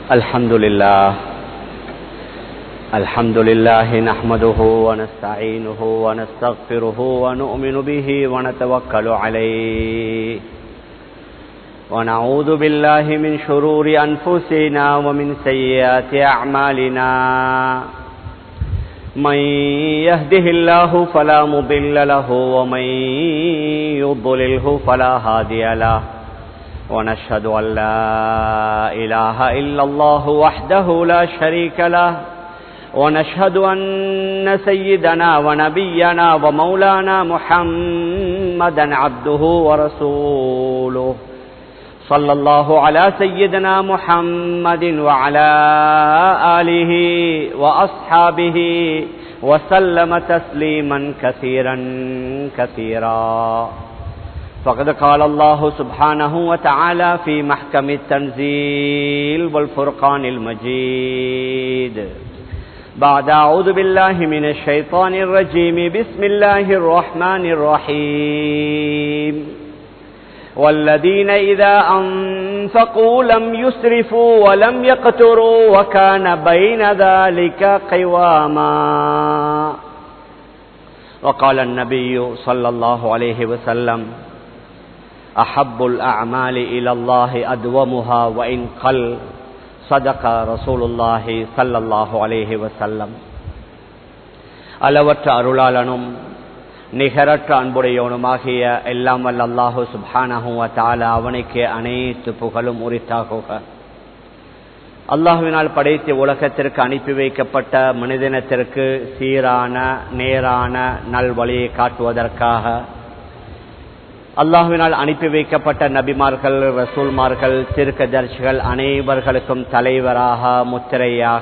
الحمد لله الحمد لله نحمده ونستعينه ونستغفره ونؤمن به ونتوكل عليه ونعوذ بالله من شرور أنفسنا ومن سيئات أعمالنا من يهده الله فلا مضل له ومن يضلله فلا هادي له ونشهد أن لا إله إلا الله وحده لا شريك له ونشهد أن سيدنا ونبينا ومولانا محمدا عبده ورسوله صلى الله على سيدنا محمد وعلى آله وأصحابه وسلم تسليما كثيرا كثيرا فقد قال الله سبحانه وتعالى في محكم التنزيل والفرقان المجيد بعد أعوذ بالله من الشيطان الرجيم بسم الله الرحمن الرحيم والذين إذا أنفقوا لم يسرفوا ولم يقتروا وكان بين ذلك قواما وقال النبي صلى الله عليه وسلم أحب الأعمال إلى الله أدومها وإن قل صدق رسول الله صلى الله عليه وسلم அளவற்ற அருளாளனும் நிகரற்ற அன்புடையவனுமாகிய எல்லாம் வல்ல அல்லாஹு சுபானஹுவ தால அவனுக்கு அனைத்து புகழும் உரித்தாகுக அல்லாஹுவினால் படைத்து உலகத்திற்கு அனுப்பி வைக்கப்பட்ட மனிதனத்திற்கு சீரான நேரான நல்வழியை காட்டுவதற்காக அல்லாஹுவினால் அனுப்பி வைக்கப்பட்ட நபிமார்கள் ரசூல்மார்கள் திருக்கதர்சிகள் அனைவர்களுக்கும் தலைவராக முத்திரையாக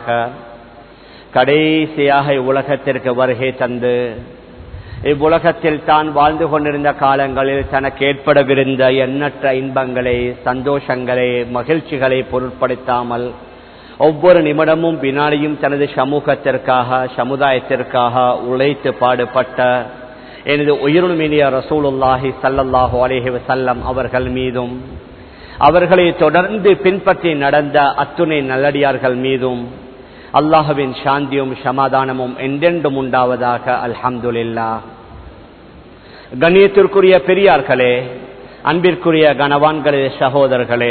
கடைசியாக இவ்வுலகத்திற்கு வருகை தந்து இவ்வுலகத்தில் தான் வாழ்ந்து கொண்டிருந்த காலங்களில் தனக்கு ஏற்படவிருந்த எண்ணற்ற இன்பங்களை சந்தோஷங்களை மகிழ்ச்சிகளை பொருட்படுத்தாமல் ஒவ்வொரு நிமிடமும் வினாடியும் தனது சமூகத்திற்காக சமுதாயத்திற்காக உழைத்து பாடுபட்ட எனது உயிருமினிய ரசூலுல்லாஹி சல்லல்லாஹு அலேஹி வசல்லம் அவர்கள் மீதும் அவர்களை தொடர்ந்து பின்பற்றி நடந்த அத்துணை நல்லடியார்கள் மீதும் அல்லாஹுவின் சாந்தியும் சமாதானமும் என்றென்றும் உண்டாவதாக அல்ஹம்துல்லா கண்ணியத்திற்குரிய பெரியார்களே அன்பிற்குரிய கனவான்களே சகோதரர்களே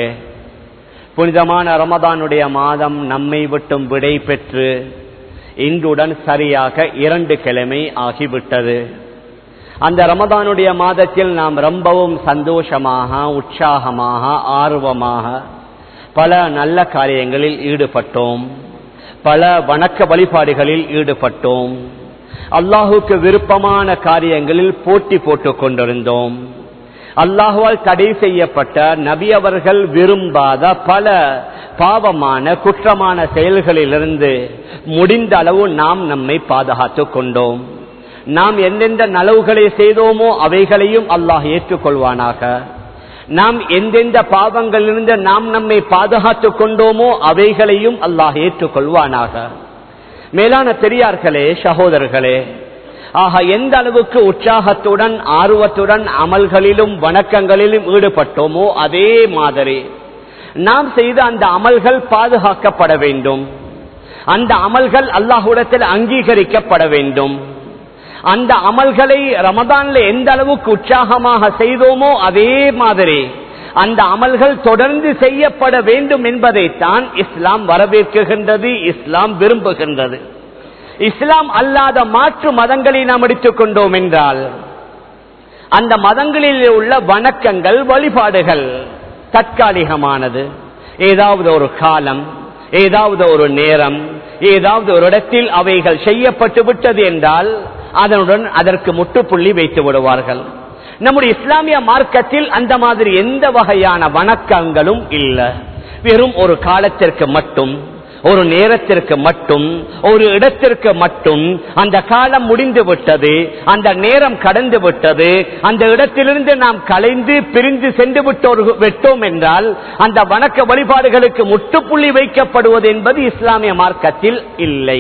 புனிதமான ரமதானுடைய மாதம் நம்மை விட்டும் விடை பெற்று இன்றுடன் சரியாக இரண்டு கிழமை ஆகிவிட்டது அந்த ரமதானுடைய மாதத்தில் நாம் ரொம்பவும் சந்தோஷமாக உற்சாகமாக ஆர்வமாக பல நல்ல காரியங்களில் ஈடுபட்டோம் பல வணக்க வழிபாடுகளில் ஈடுபட்டோம் அல்லாஹுக்கு விருப்பமான காரியங்களில் போட்டி போட்டுக் கொண்டிருந்தோம் அல்லாஹுவால் தடை செய்யப்பட்ட நபி அவர்கள் விரும்பாத பல பாவமான குற்றமான செயல்களிலிருந்து முடிந்த அளவு நாம் நம்மை பாதுகாத்துக் கொண்டோம் நாம் எந்தெந்த நலவுகளை செய்தோமோ அவைகளையும் அல்லாஹ் ஏற்றுக்கொள்வானாக நாம் எந்தெந்த பாவங்களிலிருந்து நாம் நம்மை பாதுகாத்துக் கொண்டோமோ அவைகளையும் அல்லாஹ் ஏற்றுக்கொள்வானாக மேலான பெரியார்களே சகோதரர்களே ஆக எந்த அளவுக்கு உற்சாகத்துடன் ஆர்வத்துடன் அமல்களிலும் வணக்கங்களிலும் ஈடுபட்டோமோ அதே மாதிரி நாம் செய்த அந்த அமல்கள் பாதுகாக்கப்பட வேண்டும் அந்த அமல்கள் அல்லாஹுடத்தில் அங்கீகரிக்கப்பட வேண்டும் அந்த அமல்களை ரமதான்ல எந்த அளவுக்கு உற்சாகமாக செய்தோமோ அதே மாதிரி அந்த அமல்கள் தொடர்ந்து செய்யப்பட வேண்டும் என்பதைத்தான் இஸ்லாம் வரவேற்குகின்றது இஸ்லாம் விரும்புகின்றது இஸ்லாம் அல்லாத மாற்று மதங்களை நாம் எடுத்துக் கொண்டோம் என்றால் அந்த மதங்களில் உள்ள வணக்கங்கள் வழிபாடுகள் தற்காலிகமானது ஏதாவது ஒரு காலம் ஏதாவது ஒரு நேரம் ஏதாவது ஒரு இடத்தில் அவைகள் செய்யப்பட்டு விட்டது என்றால் அதனுடன் அதற்கு முட்டுப்புள்ளி வைத்து விடுவார்கள் நம்முடைய இஸ்லாமிய மார்க்கத்தில் அந்த மாதிரி எந்த வகையான வணக்கங்களும் இல்லை வெறும் ஒரு காலத்திற்கு மட்டும் ஒரு நேரத்திற்கு மட்டும் ஒரு இடத்திற்கு மட்டும் அந்த காலம் முடிந்து விட்டது அந்த நேரம் கடந்து விட்டது அந்த இடத்திலிருந்து நாம் கலைந்து பிரிந்து சென்று விட்டோர் விட்டோம் என்றால் அந்த வணக்க வழிபாடுகளுக்கு முட்டுப்புள்ளி வைக்கப்படுவது என்பது இஸ்லாமிய மார்க்கத்தில் இல்லை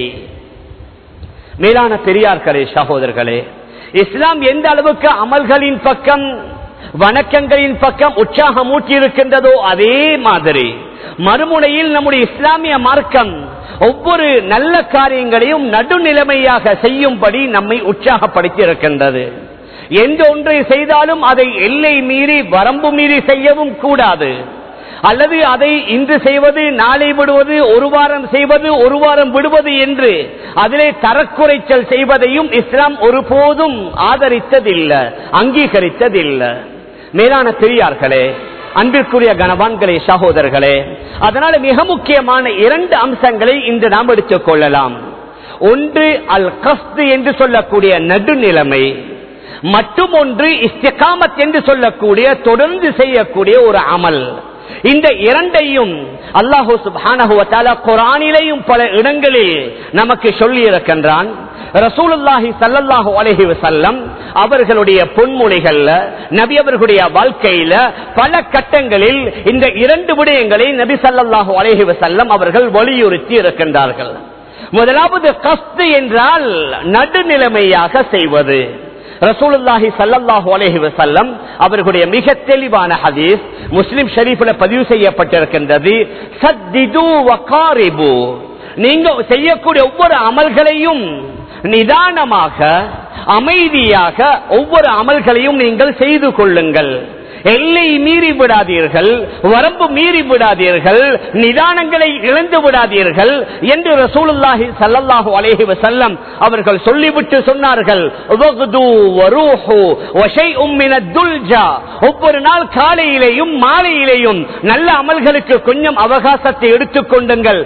மேலான பெரியார்களே சகோதரர்களே இஸ்லாம் எந்த அளவுக்கு அமல்களின் பக்கம் வணக்கங்களின் பக்கம் உற்சாகம் ஊட்டியிருக்கின்றதோ அதே மாதிரி மறுமுனையில் நம்முடைய இஸ்லாமிய மார்க்கம் ஒவ்வொரு நல்ல காரியங்களையும் நடுநிலைமையாக செய்யும்படி நம்மை உற்சாகப்படுத்தி இருக்கின்றது எந்த ஒன்றை செய்தாலும் அதை எல்லை மீறி வரம்பு மீறி செய்யவும் கூடாது அல்லது அதை இன்று செய்வது நாளை விடுவது ஒரு வாரம் செய்வது ஒரு வாரம் விடுவது என்று அதிலே தரக்குறைச்சல் செய்வதையும் இஸ்லாம் ஒருபோதும் ஆதரித்ததில்லை அங்கீகரித்ததில்லை மேலான பெரியார்களே அன்பிற்குரிய கணவான்களே சகோதரர்களே அதனால மிக முக்கியமான இரண்டு அம்சங்களை இன்று நாம் எடுத்துக் கொள்ளலாம் ஒன்று அல் கஸ்து என்று சொல்லக்கூடிய நடுநிலைமை மற்றும் ஒன்று இஸ்திகாமத் என்று சொல்லக்கூடிய தொடர்ந்து செய்யக்கூடிய ஒரு அமல் இந்த இரண்டையும் அல்லாஹூ சுபானகுவத்தால குரானிலேயும் பல இடங்களில் நமக்கு சொல்லி இருக்கின்றான் ரசூலுல்லாஹி சல்லல்லாஹு அலஹி வசல்லம் அவர்களுடைய பொன்மொழிகள்ல நபி அவர்களுடைய வாழ்க்கையில பல கட்டங்களில் இந்த இரண்டு விடயங்களை நபி சல்லல்லாஹு அலஹி வசல்லம் அவர்கள் வலியுறுத்தி இருக்கின்றார்கள் முதலாவது கஸ்து என்றால் நடுநிலைமையாக செய்வது ரசூலுல்லாஹி சல்லல்லாஹு அலைஹி வஸல்லம் அவர்களுடைய மிக தெளிவான ஹதீஸ் முஸ்லிம் ஷரீஃப்ல பதிவு செய்யப்பட்டிருக்கின்றது சத்திது வகாரிபு நீங்க செய்யக்கூடிய ஒவ்வொரு அமல்களையும் நிதானமாக அமைதியாக ஒவ்வொரு அமல்களையும் நீங்கள் செய்து கொள்ளுங்கள் எல்லை மீறி விடாதீர்கள் வரம்பு மீறி விடாதீர்கள் நிதானங்களை இழந்து விடாதீர்கள் என்று ரசூலுல்லாஹி சல்லல்லாஹு அலைஹி வஸல்லம் அவர்கள் சொல்லிவிட்டு சொன்னார்கள் ஒவ்வொரு நாள் காலையிலேயும் மாலையிலேயும் நல்ல அமல்களுக்கு கொஞ்சம் அவகாசத்தை எடுத்துக் கொண்டுங்கள்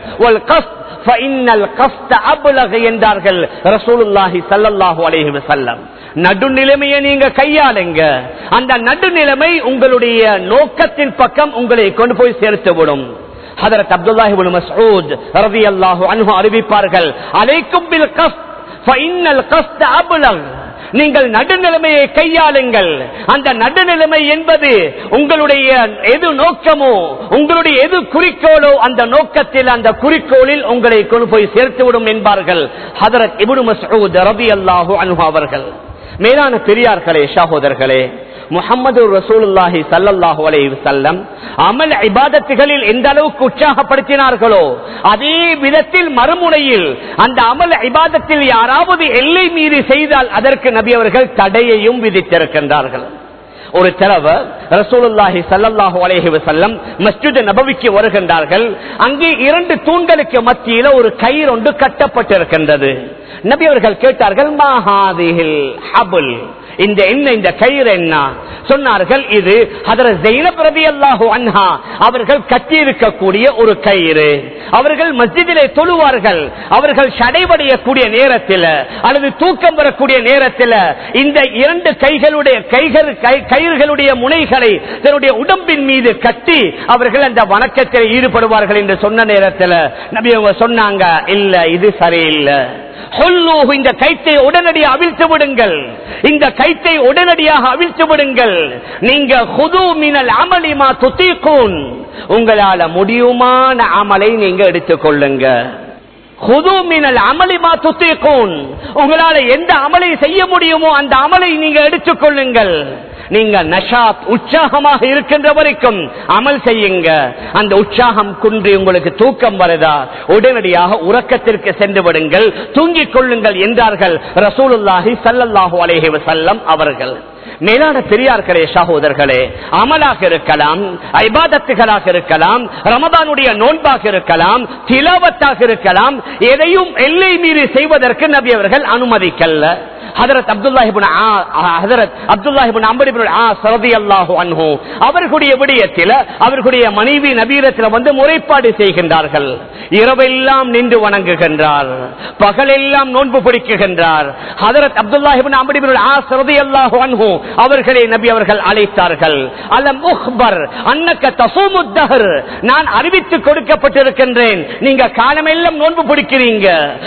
என்றார்கள் ரசூலுல்லாஹி சல்லல்லாஹு அலைஹி வஸல்லம் நடுநிலைமையை நீங்க கையாளுங்க அந்த நடுநிலைமை உங்களுடைய நோக்கத்தின் பக்கம் உங்களை கொண்டு போய் சேர்த்துவிடும் ஹதரத் அப்துல்லாஹி மசூத் ரவி அல்லாஹு அன்ஹு அறிவிப்பார்கள் அலைக்கும் பில் கஸ்த் ஃபைனல் கஸ்த் அபுலக் நீங்கள் நடுநிலைமையை கையாளுங்கள் அந்த நடுநிலைமை என்பது உங்களுடைய எது நோக்கமோ உங்களுடைய எது குறிக்கோளோ அந்த நோக்கத்தில் அந்த குறிக்கோளில் உங்களை கொண்டு போய் சேர்த்துவிடும் என்பார்கள் ஹதரத் இபுடு மசூத் ரபி அல்லாஹு அனுபவ அவர்கள் மேலான பெரியார்களே சகோதரர்களே முகமது ரசூலுல்லாஹி சல்லல்லாஹு அலைஹி வஸல்லம் அமல் இபாதத்துகளில் எந்த அளவுக்கு உற்சாகப்படுத்தினார்களோ அதே விதத்தில் மறுமுனையில் அந்த அமல் இபாதத்தில் யாராவது எல்லை மீறி செய்தால் அதற்கு நபி அவர்கள் தடையையும் விதித்திருக்கின்றார்கள் ஒரு தடவை ரசூலுல்லாஹி சல்லல்லாஹு அலைஹி வஸல்லம் மஸ்ஜித் நபவிக்கு வருகின்றார்கள் அங்கே இரண்டு தூண்களுக்கு மத்தியில ஒரு கயிறு ஒன்று கட்டப்பட்டிருக்கின்றது நபி அவர்கள் கேட்டார்கள் மாஹாதிஹில் ஹபுல் இந்த என்ன இந்த கயிறு என்ன சொன்னார்கள் இது அல்லாஹு அன்ஹா அவர்கள் கட்டியிருக்கக்கூடிய ஒரு கயிறு அவர்கள் மஸ்ஜிதிலே தொழுவார்கள் அவர்கள் சடைவடையக்கூடிய நேரத்தில் அல்லது தூக்கம் வரக்கூடிய நேரத்தில் இந்த இரண்டு கைகளுடைய கைகள் கயிறுகளுடைய முனைகளை தன்னுடைய உடம்பின் மீது கட்டி அவர்கள் அந்த வணக்கத்தில் ஈடுபடுவார்கள் என்று சொன்ன நேரத்தில் நபி அவங்க சொன்னாங்க இல்ல இது சரியில்லை இந்த கைத்தை உடனடியாக அவிழ்த்து விடுங்கள் இந்த கைத்தை உடனடியாக அவிழ்த்து விடுங்கள் நீங்க ஹுது மினல் அமளிமா துத்திக்கூன் உங்களால முடியுமான அமலை நீங்க எடுத்துக் கொள்ளுங்க உங்களால எந்த அமலை செய்ய முடியுமோ அந்த அமலை நீங்க எடுத்துக் கொள்ளுங்கள் நீங்க நஷாத் உற்சாகமாக இருக்கின்ற வரைக்கும் அமல் செய்யுங்க அந்த உற்சாகம் குன்றி உங்களுக்கு தூக்கம் வருதா உடனடியாக உறக்கத்திற்கு சென்று விடுங்கள் தூங்கிக் கொள்ளுங்கள் என்றார்கள் ரசூலுல்லாஹி சல்லல்லாஹு அலேஹி வசல்லம் அவர்கள் மேலான பெரியார்களே சகோதரர்களே அமலாக இருக்கலாம் ஐபாதத்துகளாக இருக்கலாம் ரமதானுடைய நோன்பாக இருக்கலாம் திலாவத்தாக இருக்கலாம் எதையும் எல்லை மீறி செய்வதற்கு நபி அவர்கள் அனுமதிக்கல்ல ஹதரத் அப்துல்லாஹிபின் ஹதரத் அப்துல்லாஹிபின் அம்பரிபின் ஆ சரதி அல்லாஹு அன்ஹு அவர்களுடைய விடயத்தில் அவர்களுடைய மனைவி நபீரத்தில் வந்து முறைப்பாடு செய்கின்றார்கள் இரவெல்லாம் நின்று வணங்குகின்றார் பகலெல்லாம் நோன்பு பிடிக்குகின்றார் ஹதரத் அப்துல்லாஹிபின் அம்பரிபின் ஆ சரதி அல்லாஹு அன்ஹு அவர்களை நபி அவர்கள் அழைத்தார்கள் அலம் முஹ்பர் அன்னக்க தசூமுத்தஹர் நான் அறிவித்து கொடுக்கப்பட்டிருக்கின்றேன் நீங்க காலமெல்லாம் நோன்பு பிடிக்கிறீங்க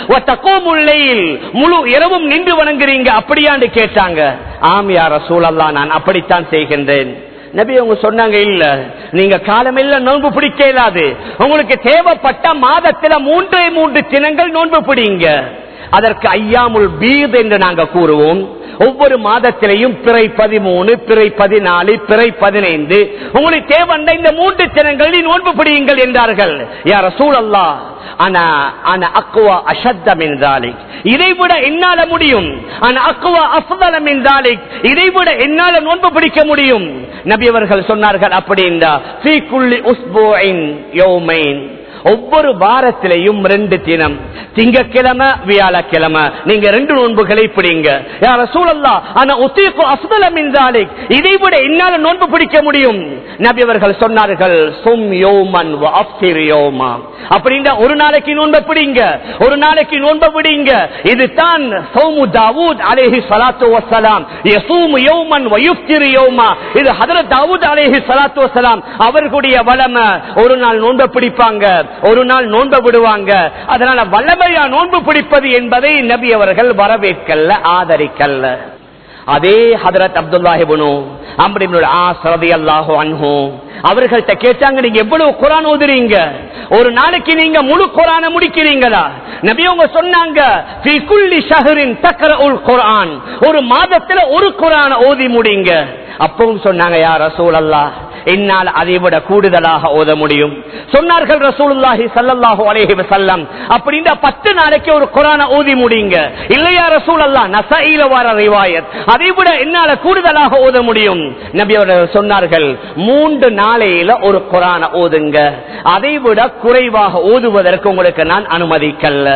முழு இரவும் நின்று வணங்குறீங்க அப்படியாண்டு கேட்டாங்க ஆம் யார சூழல்லா நான் அப்படித்தான் செய்கின்றேன் நபி அவங்க சொன்னாங்க இல்ல நீங்க காலமெல்லாம் நோன்பு பிடிக்க இயலாது உங்களுக்கு தேவைப்பட்ட மாதத்துல மூன்றே மூன்று தினங்கள் நோன்பு பிடிங்க அதற்கு ஐயாமுல் பீத் என்று நாங்க கூறுவோம் ஒவ்வொரு மாதத்திலையும் பிறை பதிமூணு பிறை பதினாலு பிறை பதினைந்து உங்களுக்கு தேவண்ட இந்த மூன்று தினங்களில் நோன்பு பிடியுங்கள் என்றார்கள் யார சூழல்லா இதை விட என்னால முடியும் இதை விட என்னால நோன்பு பிடிக்க முடியும் நபி அவர்கள் சொன்னார்கள் அப்படின்னா ஒவ்வொரு வாரத்திலையும் ரெண்டு தினம் திங்கக்கிழமை வியாழக்கிழமை நீங்க ரெண்டு நோன்புகளை பிடிங்க யார சூழல்லா ஆனா ஒத்தியக்கோ அசுதலம் என்றாலே இதை விட என்னால நோன்பு பிடிக்க முடியும் நபி அவர்கள் சொன்னார்கள் சொம் யோமன் யோமா அப்படின்னா ஒரு நாளைக்கு நோன்பை பிடிங்க ஒரு நாளைக்கு நோன்பை பிடிங்க இதுதான் சௌமு தாவூத் அலேஹி சலாத்து வசலாம் யசூமு யோமன் வயுப்திரு யோமா இது ஹதரத் தாவூத் அலேஹி சலாத்து வசலாம் அவர்களுடைய வளமை ஒரு நாள் நோன்பை பிடிப்பாங்க ஒரு நாள் நோன்பு விடுவாங்க அதனால வல்லமையா நோன்பு பிடிப்பது என்பதை நபி அவர்கள் வரவேற்கல்ல ஆதரிக்கல்ல அதே ஹதரத் அப்துல்லாஹிபுனு அம்ரிபுல் ஆசரதி அல்லாஹு அன்ஹு அவர்கள்ட்ட கேட்டாங்க நீங்க எவ்வளவு குரான் ஓதுறீங்க ஒரு நாளைக்கு நீங்க முழு குரான முடிக்கிறீங்களா நபி அவங்க சொன்னாங்க குரான் ஒரு மாதத்துல ஒரு குரான ஓதி முடிங்க அப்பவும் சொன்னாங்க யார் ரசூல் அல்லா என்னால் அதை விட கூடுதலாக ஓத முடியும் சொன்னார்கள் ரசூலுல்லாஹி சல்லல்லாஹு அலைஹி வஸல்லம் அப்படின்ற பத்து நாளைக்கு ஒரு குரான ஓதி முடியுங்க இல்லையா ரசூல் அல்லா நசையில வர ரிவாயத் அதை விட என்னால கூடுதலாக ஓத முடியும் நபி அவர்கள் சொன்னார்கள் மூன்று நாளையில ஒரு குரான ஓதுங்க அதை விட குறைவாக ஓதுவதற்கு உங்களுக்கு நான் அனுமதிக்கல்ல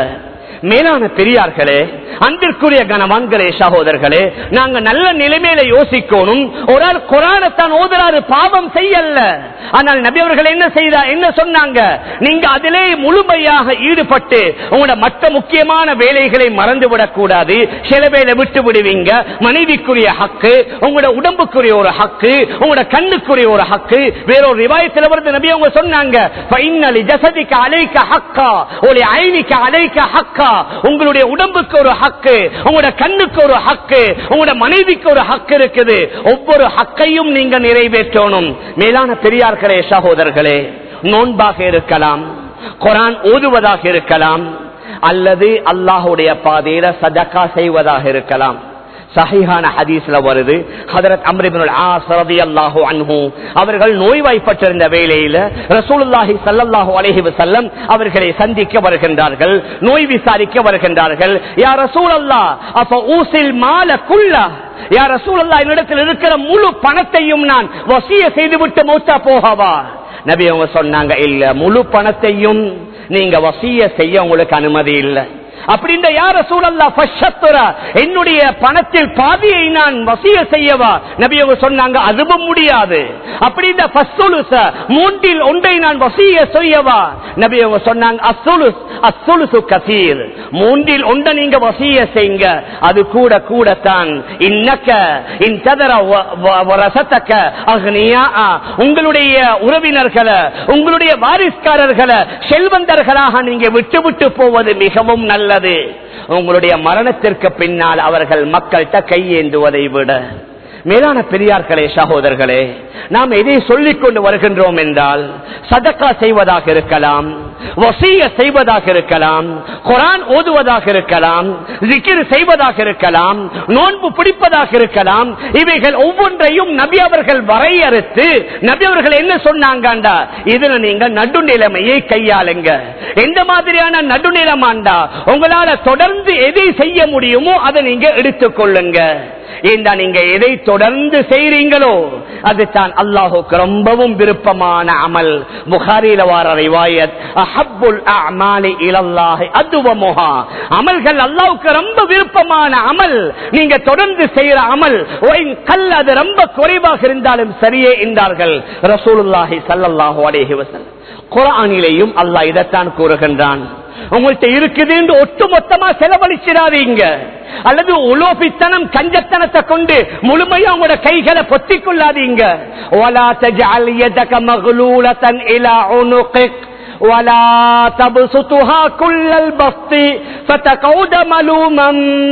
மேலான பெரியார்களே அன்பிற்குரிய கனவான்களே சகோதரர்களே நாங்க நல்ல நிலைமையில யோசிக்கணும் ஒரு ஆள் குரானத்தான் ஓதுறாரு பாவம் செய்யல ஆனால் நபி அவர்கள் என்ன செய்தா என்ன சொன்னாங்க நீங்க அதிலே முழுமையாக ஈடுபட்டு உங்களோட மற்ற முக்கியமான வேலைகளை மறந்து விடக்கூடாது சில வேலை விட்டு விடுவீங்க மனைவிக்குரிய ஹக்கு உங்களோட உடம்புக்குரிய ஒரு ஹக்கு உங்களோட கண்ணுக்குரிய ஒரு ஹக்கு வேறொரு ரிவாயத்தில் வருது நபி அவங்க சொன்னாங்க "ஃபைன்னலி ஜஸதிக அலைக ஹக்கா, ஒலி ஐனிக அலைக ஹக்கா." உங்களுடைய உடம்புக்கு ஒரு ஹக்கு உங்களோட கண்ணுக்கு ஒரு ஹக்கு உங்களோட மனைவிக்கு ஒரு ஹக்கு இருக்குது ஒவ்வொரு ஹக்கையும் நீங்க நிறைவேற்றணும் மேலான பெரியார்களே சகோதரர்களே நோன்பாக இருக்கலாம் குரான் ஓதுவதாக இருக்கலாம் அல்லது அல்லாஹுடைய பாதையில சதக்கா செய்வதாக இருக்கலாம் சஹிஹான ஹதீஸ்ல வருது ஹதரத் அம்ரிபின் ஆசரதி அல்லாஹு அன்ஹு அவர்கள் நோய்வாய்ப்பட்டிருந்த வேளையில ரசூலுல்லாஹி ஸல்லல்லாஹு அலைஹி வஸல்லம் அவர்களை சந்திக்க வருகின்றார்கள் நோய் விசாரிக்க வருகின்றார்கள் யா ரசூலல்லாஹ் அப்ப ஊசில் மால குல்லா யா ரசூலல்லாஹ் என்னிடத்தில் இருக்கிற முழு பணத்தையும் நான் வசிய செய்துவிட்டு மௌத்தா போகவா நபி அவங்க சொன்னாங்க இல்ல முழு பணத்தையும் நீங்க வசிய செய்ய உங்களுக்கு அனுமதி இல்லை அப்படின்ற யார சூழல்லா பஷத்துரா என்னுடைய பணத்தில் பாதியை நான் வசிய செய்யவா நபி அவங்க சொன்னாங்க அதுவும் முடியாது அப்படின்ற பஸ்துலுச மூன்றில் ஒன்றை நான் வசிய செய்யவா நபி அவங்க சொன்னாங்க அசுலுஸ் அசுலுசு கசீர் மூன்றில் ஒன்றை நீங்க வசிய செய்யுங்க அது கூட கூடத்தான் இன்னக்க இன் சதர ரசத்தக்க அக்னியா உங்களுடைய உறவினர்களை உங்களுடைய வாரிஸ்காரர்களை செல்வந்தர்களாக நீங்க விட்டு விட்டு போவது மிகவும் நல்லது உங்களுடைய மரணத்திற்கு பின்னால் அவர்கள் மக்கள்கிட்ட கையேந்துவதை விட மேலான பெரியார்களே சகோதரர்களே நாம் எதை சொல்லிக் கொண்டு வருகின்றோம் என்றால் சதக்கா செய்வதாக இருக்கலாம் வசிய செய்வதாக இருக்கலாம் குரான் ஓதுவதாக இருக்கலாம் ஜிக்கிர் செய்வதாக இருக்கலாம் நோன்பு பிடிப்பதாக இருக்கலாம் இவைகள் ஒவ்வொன்றையும் நபி அவர்கள் வரையறுத்து நபி அவர்கள் என்ன சொன்னாங்கண்டா இதுல நீங்க நடுநிலைமையை கையாளுங்க எந்த மாதிரியான நடுநிலமாண்டா உங்களால தொடர்ந்து எதை செய்ய முடியுமோ அதை நீங்க எடுத்துக்கொள்ளுங்க ஏண்டா நீங்க எதை தொடர்ந்து செய்றீங்களோ அதுதான் அல்லாஹுக்கு ரொம்பவும் விருப்பமான அமல் புகாரில வார ரிவாயத் அஹப்புல் அமாலி இலல்லாஹி அதுவமுஹா அமல்கள் அல்லாஹ்வுக்கு ரொம்ப விருப்பமான அமல் நீங்க தொடர்ந்து செய்யற அமல் ஒயின் கல் அது ரொம்ப குறைவாக இருந்தாலும் சரியே என்றார்கள் ரசூலுல்லாஹி ஸல்லல்லாஹு அலைஹி வஸல்லம் குர்ஆனிலேயும் அல்லாஹ் இதைத்தான் கூறுகின்றான் உங்கள்கிட்ட இருக்குது என்று ஒட்டுமொத்தமா செலவழிச்சிடாதீங்க அல்லது உலோபித்தனம் கஞ்சத்தனத்தை கொண்டு முழுமையா உங்களோட கைகளை பொத்திக் கொள்ளாதீங்க وَلَا تَجْعَلْ يَدَكَ مَغْلُولَةً إِلَى عُنُقِكَ وَلَا تَبْسُطْهَا كُلَّ الْبَسْطِ فَتَقْعُدَ مَلُومًا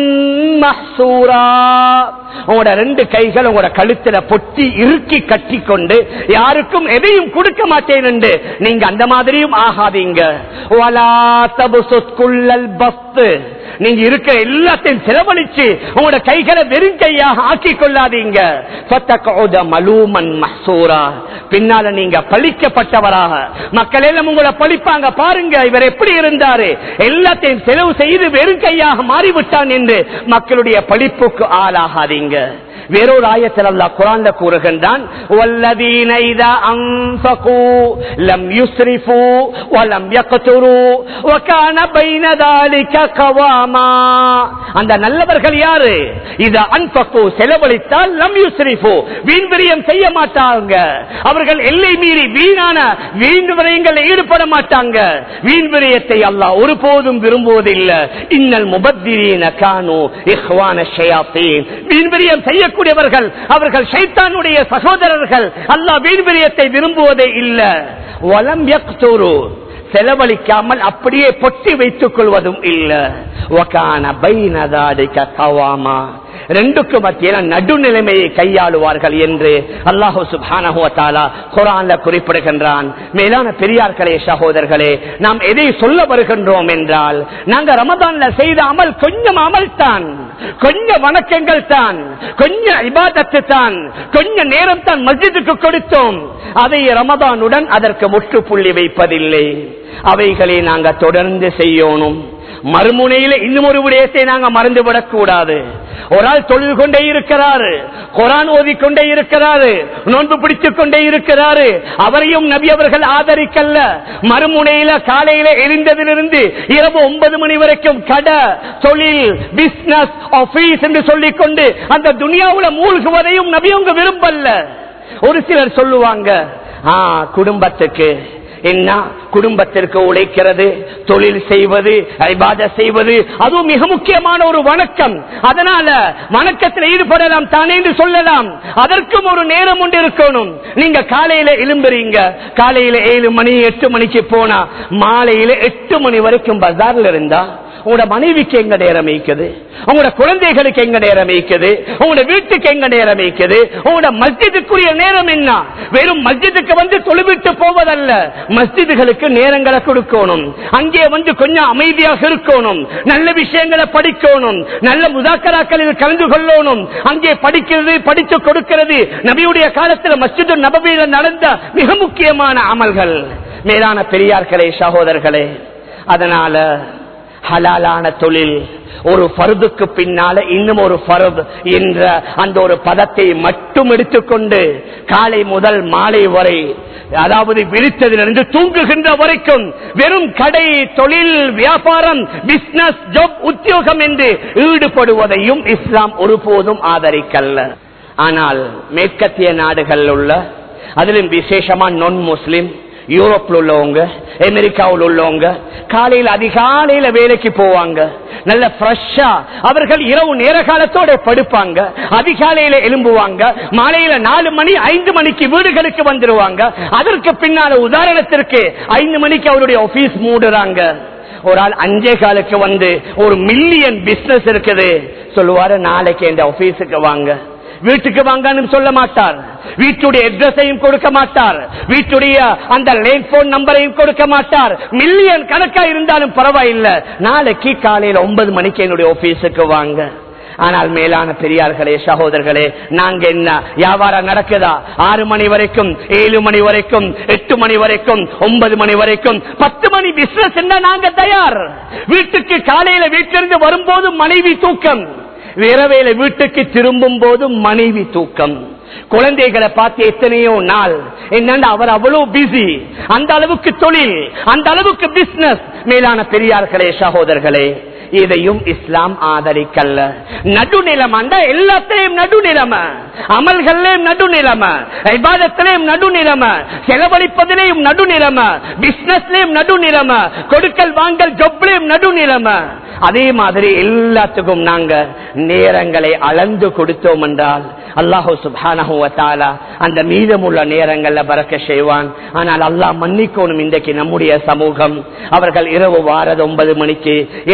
مَحْسُورًا உங்களோட ரெண்டு கைகள் உங்களோட கழுத்துல பொட்டி இறுக்கி கட்டி கொண்டு யாருக்கும் எதையும் கொடுக்க மாட்டேன் என்று நீங்க அந்த மாதிரியும் ஆகாதீங்க وَلَا تَبْسُطْ كُلَّ الْبَسْطِ நீங்க இருக்கிற எல்லாத்தையும் செலவழிச்சு உங்களோட கைகளை வெறும் கையாக ஆக்கி கொள்ளாதீங்க ஃபத்தகஉத மலூமன் மஹ்சூரா பின்னால நீங்க பழிக்கப்பட்டவராக மக்கள் எல்லாம் உங்களை பழிப்பாங்க பாருங்க இவர் எப்படி இருந்தாரு எல்லாத்தையும் செலவு செய்து வெறும் கையாக மாறிவிட்டான் என்று மக்களுடைய பழிப்புக்கு ஆளாகாதீங்க வேறொரு ஆயத்தில் அல்லாஹ் குரான்ல கூறுகின்றான் வல்லதீன இதா அன்ஃபகு லம் யுஸ்ரிஃபு வலம் யக்துரு வகான பைன ذلك கவாமா அந்த நல்லவர்கள் யாரு இது அன்பக்கு செலவழித்தால் லம் யுஸ்ரிஃபு வீண் விரயம் செய்ய மாட்டாங்க அவர்கள் எல்லை மீறி வீணான வீண் விரயங்கள் ஈடுபட மாட்டாங்க வீண் விரயத்தை அல்லாஹ் ஒருபோதும் விரும்புவதில்லை இன்னல் முபத்திரீன கானு இஹ்வான ஷயாத்தீன் வீண் விரயம் செய்யக்கூடியவர்கள் அவர்கள் ஷைத்தானுடைய சகோதரர்கள் அல்லாஹ் வீண் விரயத்தை விரும்புவதே இல்லை வலம் யக்துரு செலவழிக்காமல் அப்படியே பொட்டி வைத்துக் கொள்வதும் இல்லை ரெண்டுக்கு மத்தியில நடுநிலைமையை கையாளுவார்கள் என்று அல்லாஹு சுபானா குரான்ல குறிப்பிடுகின்றான் மேலான பெரியார்களே சகோதரர்களே நாம் எதை சொல்ல வருகின்றோம் என்றால் நாங்க ரமதான்ல செய்த அமல் கொஞ்சம் அமல் தான் கொஞ்சம் வணக்கங்கள் தான் கொஞ்சம் இபாதத்து தான் கொஞ்ச நேரம் தான் மஸ்ஜிதுக்கு கொடுத்தோம் அதை ரமதானுடன் அதற்கு முற்றுப்புள்ளி வைப்பதில்லை அவைகளை நாங்க தொடர்ந்து செய்யணும் மறுமுனையில இன்னும் ஒரு விடயத்தை நாங்க மறந்துவிடக் கூடாது ஒரு ஆள் தொழுது கொண்டே இருக்கிறாரு குரான் ஓதிக்கொண்டே இருக்கிறாரு நோன்பு பிடித்துக் கொண்டே இருக்கிறாரு அவரையும் நபி அவர்கள் ஆதரிக்கல்ல மறுமுனையில காலையில எரிந்ததிலிருந்து இரவு ஒன்பது மணி வரைக்கும் கடை தொழில் பிசினஸ் ஆபீஸ் என்று சொல்லிக் கொண்டு அந்த துனியாவுல மூழ்குவதையும் நபி அவங்க விரும்பல்ல ஒரு சிலர் சொல்லுவாங்க ஆ குடும்பத்துக்கு என்ன குடும்பத்திற்கு உழைக்கிறது தொழில் செய்வது ஐபாத செய்வது அதுவும் மிக முக்கியமான ஒரு வணக்கம் அதனால வணக்கத்தில் ஈடுபடலாம் தானே என்று சொல்லலாம் அதற்கும் ஒரு நேரம் ஒன்று இருக்கணும் நீங்க காலையில எழும்புறீங்க காலையில ஏழு மணி எட்டு மணிக்கு போனா மாலையில எட்டு மணி வரைக்கும் பஜார்ல இருந்தா உங்களோட மனைவிக்கு எங்க நேரம் இருக்குது உங்களோட குழந்தைகளுக்கு எங்க நேரம் இருக்குது உங்களோட வீட்டுக்கு எங்க நேரம் இருக்குது உங்களோட மஸ்ஜிதுக்குரிய நேரம் என்ன வெறும் மஸ்ஜிதுக்கு வந்து தொழுவிட்டு போவதல்ல மஸ்ஜிதுகளுக்கு நேரங்களை கொடுக்கணும் அங்கே வந்து கொஞ்சம் அமைதியாக இருக்கணும் நல்ல விஷயங்களை படிக்கணும் நல்ல முதாக்கராக்களில் கலந்து கொள்ளணும் அங்கே படிக்கிறது படித்து கொடுக்கிறது நபியுடைய காலத்தில் மஸ்ஜிது நபவியில் நடந்த மிக முக்கியமான அமல்கள் மேலான பெரியார்களே சகோதரர்களே அதனால ஹலாலான தொழில் ஒரு பருதுக்கு பின்னால இன்னும் ஒரு பருது என்ற அந்த ஒரு பதத்தை மட்டும் எடுத்துக்கொண்டு காலை முதல் மாலை வரை அதாவது விரித்ததிலிருந்து தூங்குகின்ற வரைக்கும் வெறும் கடை தொழில் வியாபாரம் பிசினஸ் ஜாப் உத்தியோகம் என்று ஈடுபடுவதையும் இஸ்லாம் ஒருபோதும் ஆதரிக்கல்ல ஆனால் மேற்கத்திய நாடுகள் உள்ள அதிலும் விசேஷமா நான் முஸ்லிம் யூரோப்ல உள்ளவங்க அமெரிக்காவில் உள்ளவங்க காலையில் அதிகாலையில வேலைக்கு போவாங்க நல்ல ஃப்ரெஷ்ஷா அவர்கள் இரவு நேர காலத்தோட படுப்பாங்க அதிகாலையில எழும்புவாங்க மாலையில நாலு மணி ஐந்து மணிக்கு வீடுகளுக்கு வந்துருவாங்க அதற்கு பின்னால உதாரணத்திற்கு ஐந்து மணிக்கு அவருடைய ஆபீஸ் மூடுறாங்க ஒரு ஆள் அஞ்சே காலுக்கு வந்து ஒரு மில்லியன் பிசினஸ் இருக்குது சொல்லுவாரு நாளைக்கு இந்த ஆபீஸுக்கு வாங்க வீட்டுக்கு வாங்கன்னு சொல்ல மாட்டார் வீட்டுடைய அட்ரஸையும் கொடுக்க மாட்டார் வீட்டுடைய அந்த லேண்ட் போன் நம்பரையும் கொடுக்க மாட்டார் மில்லியன் கணக்கா இருந்தாலும் பரவாயில்லை நாளைக்கு காலையில ஒன்பது மணிக்கு என்னுடைய ஆபீஸுக்கு வாங்க ஆனால் மேலான பெரியார்களே சகோதரர்களே நாங்க என்ன வியாபாரம் நடக்குதா ஆறு மணி வரைக்கும் ஏழு மணி வரைக்கும் எட்டு மணி வரைக்கும் ஒன்பது மணி வரைக்கும் பத்து மணி பிசினஸ் என்ன நாங்க தயார் வீட்டுக்கு காலையில வீட்டிலிருந்து வரும்போது மனைவி தூக்கம் இரவேல வீட்டுக்கு திரும்பும் போது மனைவி தூக்கம் குழந்தைகளை பார்த்து எத்தனையோ நாள் என்னன்னா அவர் அவ்வளவு பிஸி அந்த அளவுக்கு தொழில் அந்த அளவுக்கு பிசினஸ் மேலான பெரியார்களே சகோதரர்களே இதையும் இஸ்லாம் ஆதரிக்கல்ல நடுநிலம் அந்த எல்லாத்திலையும் நடுநிலைமை அமல்கள்லயும் நடுநிலைமை விவாதத்திலையும் நடுநிலைமை செலவழிப்பதிலையும் நடுநிலைமை பிசினஸ்லயும் நடுநிலைமை கொடுக்கல் வாங்கல் ஜொப்லையும் நடுநிலைமை அதே மாதிரி எல்லாத்துக்கும் நாங்க நேரங்களை அளந்து கொடுத்தோம் என்றால் அல்லாஹு சுபானா அந்த மீதமுள்ள நேரங்கள்ல பறக்க செய்வான் ஆனால் அல்லாஹ் மன்னிக்கணும் இன்றைக்கு நம்முடைய சமூகம் அவர்கள் இரவு வாரது ஒன்பது மணிக்கு இரவு வார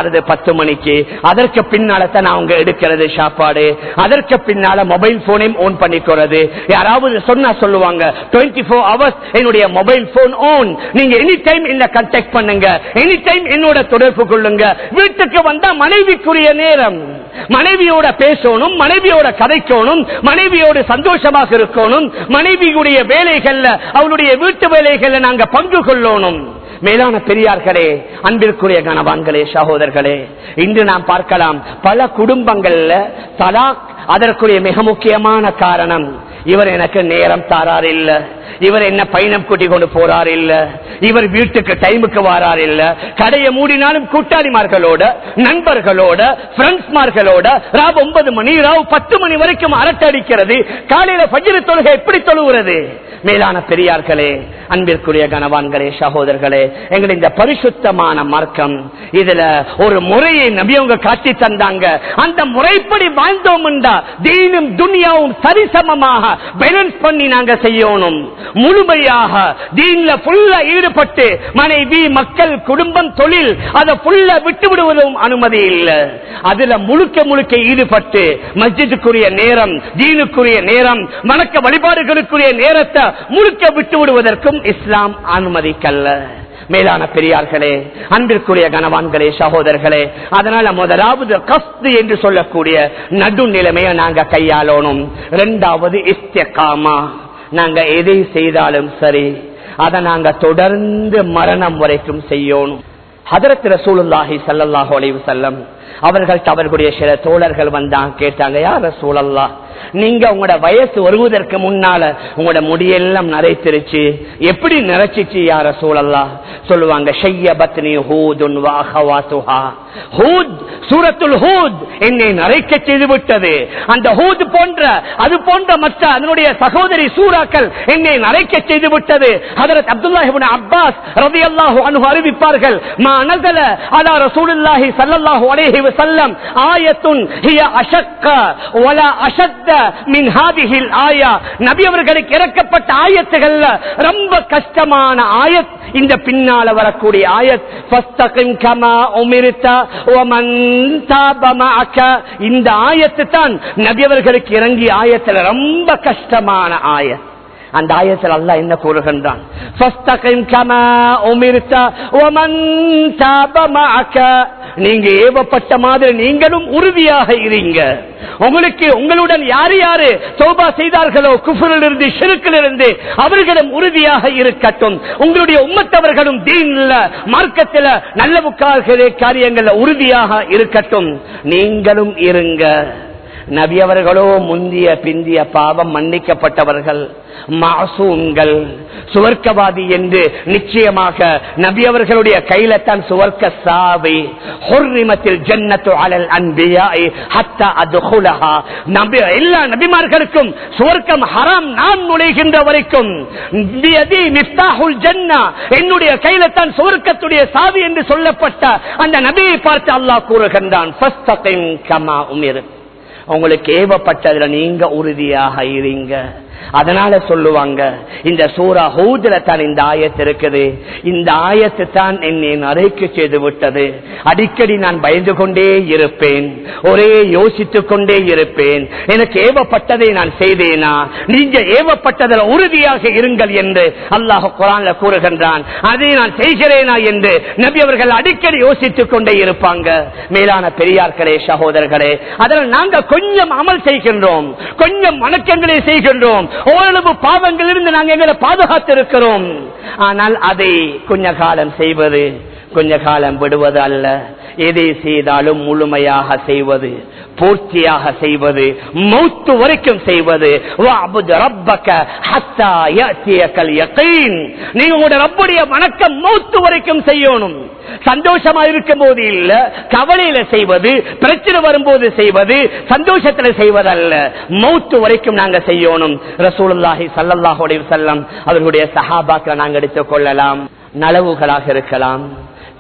வாரது பத்து மணிக்கு அதற்கு பின்னால தான் அவங்க எடுக்கிறது சாப்பாடு அதற்கு பின்னால மொபைல் போனையும் ஓன் பண்ணிக்கிறது யாராவது சொன்னா சொல்லுவாங்க டுவெண்ட்டி ஃபோர் ஹவர்ஸ் என்னுடைய மொபைல் போன் ஓன் நீங்க எனி டைம் என்ன கண்டாக்ட் பண்ணுங்க எனி டைம் என்னோட தொடர்பு கொள்ளுங்க வீட்டுக்கு வந்தா மனைவிக்குரிய நேரம் மனைவியோட பேசணும் மனைவியோட கதைக்கணும் மனைவியோட சந்தோஷமாக இருக்கணும் மனைவியுடைய வேலைகள்ல அவளுடைய வீட்டு வேலைகள்ல நாங்க பங்கு கொள்ளணும் மேலான பெரியார்களே அன்பிற்குரிய கணவான்களே சகோதரர்களே இன்று நாம் பார்க்கலாம் பல குடும்பங்கள்ல தலாக் அதற்குரிய மிக முக்கியமான காரணம் இவர் எனக்கு நேரம் தாரார் இல்ல இவர் என்ன பயணம் கூட்டி கொண்டு போறார் இல்ல இவர் வீட்டுக்கு டைமுக்கு வாரார் இல்ல கடையை மூடினாலும் கூட்டாளிமார்களோட நண்பர்களோட பிரெண்ட்ஸ்மார்களோட ராவ் ஒன்பது மணி ராவ் பத்து மணி வரைக்கும் அரட்டடிக்கிறது காலையில பஜ்ர தொழுகை எப்படி தொழுகிறது மேலான பெரியார்களே அன்பிற்குரிய கனவான்களே சகோதரர்களே எங்களை இந்த பரிசுத்தமான மார்க்கம் இதுல ஒரு முறையை நபியவங்க காட்டி தந்தாங்க அந்த முறைப்படி வாழ்ந்தோம் என்றா தீனும் துனியாவும் சரிசமமாக பேலன்ஸ் பண்ணி நாங்க செய்யணும் முழுமையாக தீன்ல புல்ல ஈடுபட்டு மனைவி மக்கள் குடும்பம் தொழில் அதை புல்ல விட்டு விடுவதும் அனுமதி இல்லை அதுல முழுக்க முழுக்க ஈடுபட்டு மஸ்ஜிதுக்குரிய நேரம் தீனுக்குரிய நேரம் வணக்க வழிபாடுகளுக்குரிய நேரத்தை முழுக்க விட்டு விடுவதற்கும் இஸ்லாம் அனுமதிக்கல்ல மேலான பெரியார்களே அன்பிற்குரிய கனவான்களே சகோதரர்களே அதனால முதலாவது கஸ்து என்று சொல்லக்கூடிய நடுநிலைமையை நாங்க கையாளணும் இரண்டாவது இஸ்தியகாமா நாங்க எதை செய்தாலும் சரி அதை நாங்க தொடர்ந்து மரணம் வரைக்கும் செய்யணும் ஹதரத் ரசூலுல்லாஹி சல்லாஹூ அலைவு செல்லம் அவர்கள் அவர்களுடைய சில தோழர்கள் வந்தாங்க கேட்டாங்க யார் ரசூலல்லா நீங்க உங்களோட வயசு வருவதற்கு முன்னால உங்களோட முடியெல்லாம் நரைத்திருச்சு எப்படி நிறைச்சிச்சு யார சூழல்லா சொல்லுவாங்க ஷைய பத்னி ஹூதுன் வாஹவாசுஹா ஹூத் சூரத்துல் ஹூத் என்னை நரைக்க செய்து விட்டது அந்த ஹூத் போன்ற அது போன்ற மற்ற அதனுடைய சகோதரி சூறாக்கள் என்னை நரைக்க செய்து விட்டது ஹதரத் அப்துல்லாஹிபின் அப்பாஸ் ரவி அல்லாஹு அனு அறிவிப்பார்கள் மா நகல அலா ரசூலுல்லாஹி ஸல்லல்லாஹு அலைஹி வஸல்லம் ஆயத்துன் ஹிய அஷக்க வலா அஷத்த மின் ஹாதிஹில் ஆயா நபி அவர்களுக்கு இறக்கப்பட்ட ஆயத்துகள்ல ரொம்ப கஷ்டமான ஆயத் இந்த பின்னால வரக்கூடிய ஆயத் ஃபஸ்தகிம் கமா உமிர்த வமன் தாப மஅக இந்த ஆயத்து தான் நபி அவர்களுக்கு இறங்கிய ஆயத்துல ரொம்ப கஷ்டமான ஆயத் அந்த ஆயத்தில் அல்லா என்ன கூறுகின்றான் நீங்க ஏவப்பட்ட மாதிரி நீங்களும் உறுதியாக இருங்க உங்களுக்கு உங்களுடன் யாரு யாரு சோபா செய்தார்களோ குஃபரில் இருந்து ஷிருக்கில் இருந்து அவர்களும் உறுதியாக இருக்கட்டும் உங்களுடைய உம்மத்தவர்களும் தீன்ல மார்க்கத்தில் நல்ல முக்கால்களே காரியங்கள்ல உறுதியாக இருக்கட்டும் நீங்களும் இருங்க நபி அவர்களோ முந்திய பிந்திய பாவம் மன்னிக்கப்பட்டவர்கள் மாசூங்கள் சுவர்க்கவாதி என்று நிச்சயமாக நபி அவர்களுடைய கையில தான் சுவர்க்க சாவி ஹொர்ரிமத்தில் ஜன்னத்து அலல் அன்பியாய் ஹத்தா அதுகுலஹா நபி எல்லா நபிமார்களுக்கும் சுவர்க்கம் ஹராம் நான் நுழைகின்ற வரைக்கும் பியதி மிஃப்தாஹுல் ஜன்னா என்னுடைய கையில தான் சுவர்க்கத்துடைய சாவி என்று சொல்லப்பட்ட அந்த நபியை பார்த்து அல்லாஹ் கூறுகின்றான் ஃபஸ்தகிம் கமா உமிர் உங்களுக்கு ஏவப்பட்டதுல நீங்க உறுதியாக இருங்க அதனால சொல்லுவாங்க இந்த சூரா ஹூதுல தான் இந்த ஆயத்து இருக்குது இந்த ஆயத்து தான் என்னை நரைக்கு செய்து விட்டது அடிக்கடி நான் பயந்து கொண்டே இருப்பேன் ஒரே யோசித்துக் கொண்டே இருப்பேன் எனக்கு ஏவப்பட்டதை நான் செய்தேனா நீங்க ஏவப்பட்டதில் உறுதியாக இருங்கள் என்று அல்லாஹ் குரான்ல கூறுகின்றான் அதை நான் செய்கிறேனா என்று நபி அவர்கள் அடிக்கடி யோசித்துக் கொண்டே இருப்பாங்க மேலான பெரியார்களே சகோதரர்களே அதனால் நாங்க கொஞ்சம் அமல் செய்கின்றோம் கொஞ்சம் வணக்கங்களை செய்கின்றோம் ஓரளவு பாவங்களிலிருந்து நாங்கள் எங்களை பாதுகாத்து இருக்கிறோம் ஆனால் அதை கொஞ்ச காலம் செய்வது கொஞ்ச காலம் விடுவது அல்ல எதை செய்தாலும் முழுமையாக செய்வது பூர்த்தியாக செய்வது மௌத்து வரைக்கும் செய்வது நீங்க உங்களோட ரப்புடைய வணக்கம் மௌத்து வரைக்கும் செய்யணும் சந்தோஷமா இருக்கும் போது இல்ல கவலையில செய்வது பிரச்சனை வரும்போது செய்வது சந்தோஷத்துல செய்வதல்ல மௌத்து வரைக்கும் நாங்க செய்யணும் ரசூலுல்லாஹி சல்லாஹுடைய செல்லம் அவர்களுடைய சஹாபாக்களை நாங்க எடுத்துக் கொள்ளலாம் நலவுகளாக இருக்கலாம்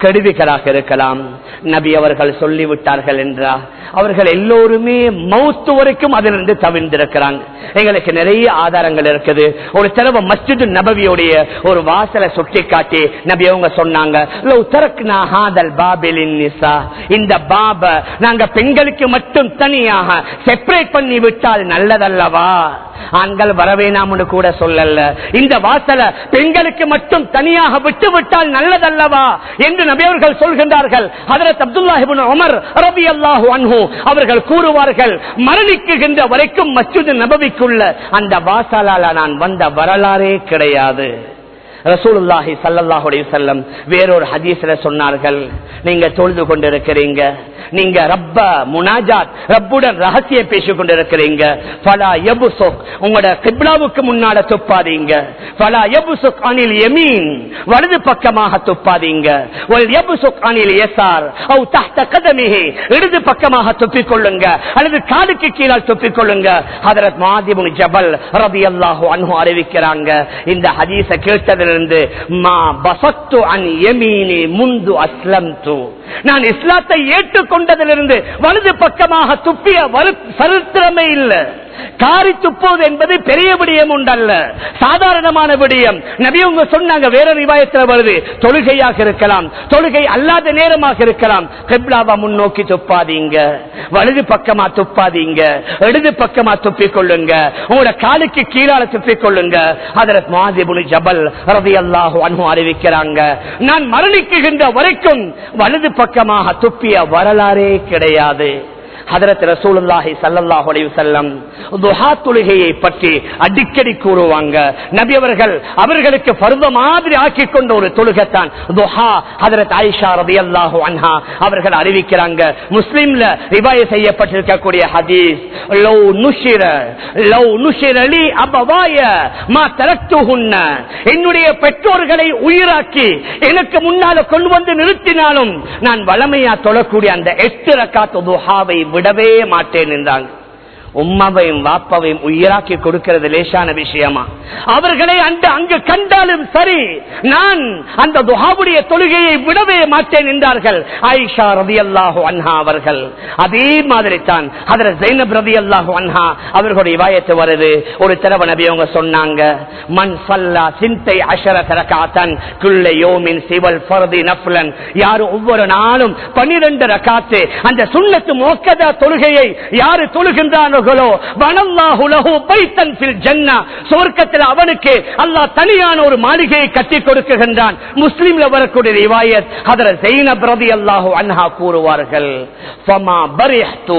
கெடுதிகளாக இருக்கலாம் நபி அவர்கள் சொல்லிவிட்டார்கள் என்றா அவர்கள் எல்லோருமே மௌத்து வரைக்கும் அதிலிருந்து தவிர்ந்திருக்கிறாங்க எங்களுக்கு நிறைய ஆதாரங்கள் இருக்குது ஒரு தடவை மஸ்ஜிது நபவியுடைய ஒரு வாசலை சுட்டி காட்டி நபி அவங்க சொன்னாங்க "லவ் தரக்னா ஹாதல் பாபிலின் நிசா." இந்த பாப நாங்க பெண்களுக்கு மட்டும் தனியாக செப்பரேட் பண்ணி விட்டால் நல்லதல்லவா ஆண்கள் வரவேணாம்னு கூட சொல்லல இந்த வாசல பெண்களுக்கு மட்டும் தனியாக விட்டு விட்டால் நல்லதல்லவா என்று நபியவர்கள் சொல்கின்றார்கள் ஹதரத் அப்துல்லாஹிபின் உமர் ரபி அல்லாஹு அன்ஹு அவர்கள் கூறுவார்கள் மரணிக்குகின்ற வரைக்கும் மஸ்ஜித் நபவிக்குள்ள அந்த வாசலால நான் வந்த வரலாறே கிடையாது ரசூலுல்லாஹி சல்லல்லாஹு அலைஹி வஸல்லம் வேறொரு ஹதீஸ்ல சொன்னார்கள் நீங்க தொழுது கொண்டிருக்கிறீங்க நீங்க ரப்ப முனாஜாத் ரப்புடன் ரகசியம் பேசிக் கொண்டிருக்கிறீங்க ஃபலா யபுசுக் உங்களோட கிப்லாவுக்கு முன்னால துப்பாதீங்க ஃபலா யபுசுக் அனில் யமீன் வலது பக்கமாக துப்பாதீங்க வல் யபுசுக் அனில் யசார் அவ் தஹ்த கதமிஹி இடது பக்கமாக துப்பிக் கொள்ளுங்க அல்லது காலுக்கு கீழால் துப்பிக் கொள்ளுங்க ஹதரத் மாதிபுன் ஜபல் ரலியல்லாஹு அன்ஹு அறிவிக்கிறாங்க இந்த ஹதீஸ கேட்டதிலிருந்து மா பசத்து அன் யமீனி முந்து அஸ்லம்து நான் இஸ்லாத்தை ஏற்றுக்கொண்டதிலிருந்து வலது பக்கமாக துப்பிய வரு- சரித்திரமே இல்லை காரி துப்புவது என்பது பெரிய விடயம் உண்டல்ல சாதாரணமான விடயம் நபியவங்க சொன்னாங்க வேற ரிவாயத்தில் வருது தொழுகையாக இருக்கலாம் தொழுகை அல்லாத நேரமாக இருக்கலாம் கிப்லாவா முன்னோக்கி துப்பாதீங்க வலது பக்கமா துப்பாதீங்க இடது பக்கமா துப்பிக் கொள்ளுங்க உங்களோட காலுக்கு கீழால துப்பிக் கொள்ளுங்க அதற்கு மாதிபுனி ஜபல் ரவி அல்லாஹு அன்பு அறிவிக்கிறாங்க நான் மரணிக்குகின்ற வரைக்கும் வலது பக்கமாக துப்பிய வரலாறே கிடையாது ஹதரத் ரசூலுல்லாஹி ஸல்லல்லாஹு அலைஹி வஸல்லம் துஹா தொழுகையை பற்றி அடிக்கடி கூறுவாங்க நபி அவர்கள் அவர்களுக்கு பருவ மாதிரி ஆக்கி கொண்ட ஒரு தொழுகைத்தான் துஹா ஹதரத் ஆயிஷா ரலியல்லாஹு அன்ஹா அவர்கள் அறிவிக்கிறாங்க முஸ்லிம்ல ரிவாய செய்யப்பட்டிருக்கக்கூடிய ஹதீஸ் லவ் நுஷிர லவ் நுஷிர லி அபவாய மா தரக்துஹுன்ன என்னுடைய பெற்றோர்களை உயிராக்கி எனக்கு முன்னால கொண்டு வந்து நிறுத்தினாலும் நான் வளமையா தொழக்கூடிய அந்த எட்டு ரக்காத்து துஹாவை விடவே மாட்டேன் என்றாங்க உம்மாவையும் வாப்பாவையும் உயிராக்கி கொடுக்கிறது லேசான விஷயமா அவர்களை அந்த அங்கு கண்டாலும் சரி நான் அந்த துஹாவுடைய தொழுகையை விடவே மாட்டேன் என்றார்கள் ஆயிஷா ரதி அல்லாஹு அன்ஹா அவர்கள் அதே மாதிரி தான் அதில் ஜெயினப் ரதி அல்லாஹு அன்ஹா அவர்களுடைய வாயத்து வருது ஒரு தடவை நபி அவங்க சொன்னாங்க மண் சல்லா சிந்தை அஷர தரகாத்தன் குள்ள யோமின் சிவல் ஃபர்தி நஃப்லன் யாரு ஒவ்வொரு நாளும் பனிரெண்டு ரக்காத்து அந்த சுண்ணத்து மோக்கதா தொழுகையை யாரு தொழுகின்றார்களோ வனல்லாஹு லஹு பைத்தன் ஃபில் ஜன்னா சுவர்க்கத்தில் அவனுக்கு அல்லாஹ் தனியான ஒரு மாளிகையை கட்டி கொடுக்குகின்றான் முஸ்லிம்ல வரக்கூடிய ரிவாயத் அதர ஜெயினப் ரலியல்லாஹு அன்ஹா கூறுவார்கள் ஃபமா பரிஹ்து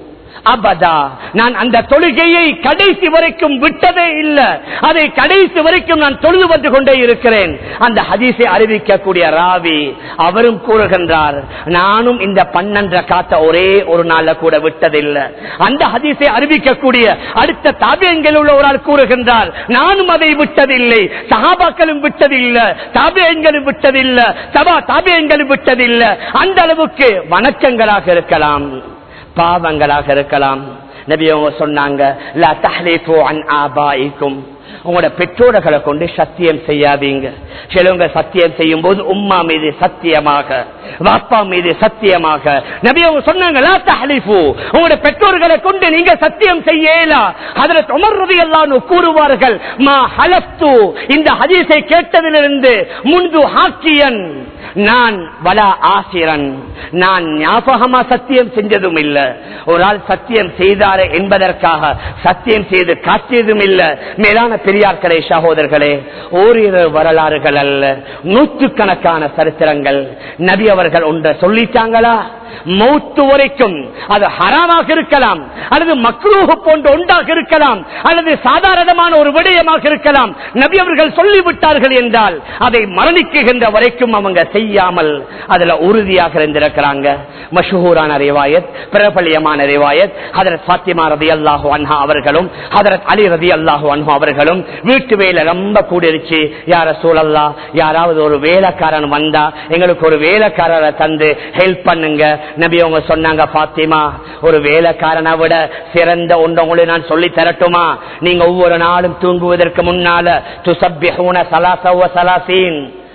அபதா நான் அந்த தொழுகையை கடைசி வரைக்கும் விட்டதே இல்லை அதை கடைசி வரைக்கும் நான் தொழுது வந்து கொண்டே இருக்கிறேன் அந்த ஹதீஸை அறிவிக்கக்கூடிய ராவி அவரும் கூறுகின்றார் நானும் இந்த பன்னெண்டரை காத்த ஒரே ஒரு நாள்ல கூட விட்டதில்லை அந்த ஹதீஸை அறிவிக்கக்கூடிய அடுத்த தாபியங்கள் உள்ள ஒரு ஆள் கூறுகின்றார் நானும் அதை விட்டதில்லை சகாபாக்களும் விட்டதில்லை தாபியங்களும் விட்டதில்லை சபா தாபியங்களும் விட்டதில்லை அந்த அளவுக்கு வணக்கங்களாக இருக்கலாம் பாவங்களாக இருக்கலாம் நபி அவங்க சொன்னாங்க "லா தஹ்லீஃபு அன் ஆபாயிக்கும்." உங்களோட பெற்றோர்களை கொண்டு சத்தியம் செய்யாதீங்க சிலவங்க சத்தியம் செய்யும் போது உம்மா மீது சத்தியமாக வாப்பா மீது சத்தியமாக நபி அவங்க சொன்னாங்க "லா தஹ்லீஃபு." உங்களோட பெற்றோர்களை கொண்டு நீங்க சத்தியம் செய்யலா ஹதரத் உமர் ரலியல்லாஹு கூறுவார்கள் மா ஹலஃப்து இந்த ஹதீஸை கேட்டதிலிருந்து முன்பு ஹாக்கியன் நான் வலா ஆசிரன் நான் ஞாபகமா சத்தியம் செஞ்சதும் இல்ல ஒரு ஆள் சத்தியம் செய்தாரு என்பதற்காக சத்தியம் செய்து காட்டியதும் இல்ல மேலான பெரியார்களே சகோதரர்களே ஓரிரு வரலாறுகள் அல்ல நூற்றுக்கணக்கான சரித்திரங்கள் நபி அவர்கள் ஒன்றை சொல்லிட்டாங்களா மௌத்து வரைக்கும் அது ஹராமாக இருக்கலாம் அல்லது மக்ரூஹ் போன்ற ஒன்றாக இருக்கலாம் அல்லது சாதாரணமான ஒரு விடயமாக இருக்கலாம் நபி அவர்கள் சொல்லிவிட்டார்கள் என்றால் அதை மரணிக்குகின்ற வரைக்கும் அவங்க செய்யாமல் அதுல உறுதியாக இருந்திருக்கிறாங்க மஷூரான ரிவாயத் பிரபலியமான ரிவாயத் ஹதரத் பாத்திமா ரதி அல்லாஹு அன்ஹா அவர்களும் ஹதரத் அலி ரதி அல்லாஹு அன்ஹா அவர்களும் வீட்டு வேலை ரொம்ப கூடிருச்சு யார சூழல்லா யாராவது ஒரு வேலைக்காரன் வந்தா எங்களுக்கு ஒரு வேலைக்காரரை தந்து ஹெல்ப் பண்ணுங்க நபி அவங்க சொன்னாங்க பாத்திமா ஒரு வேலைக்காரனை விட சிறந்த ஒன்று உங்களை நான் சொல்லி தரட்டுமா நீங்க ஒவ்வொரு நாளும் தூங்குவதற்கு முன்னால துசப்பிஹூன சலாசவ சலாசீன்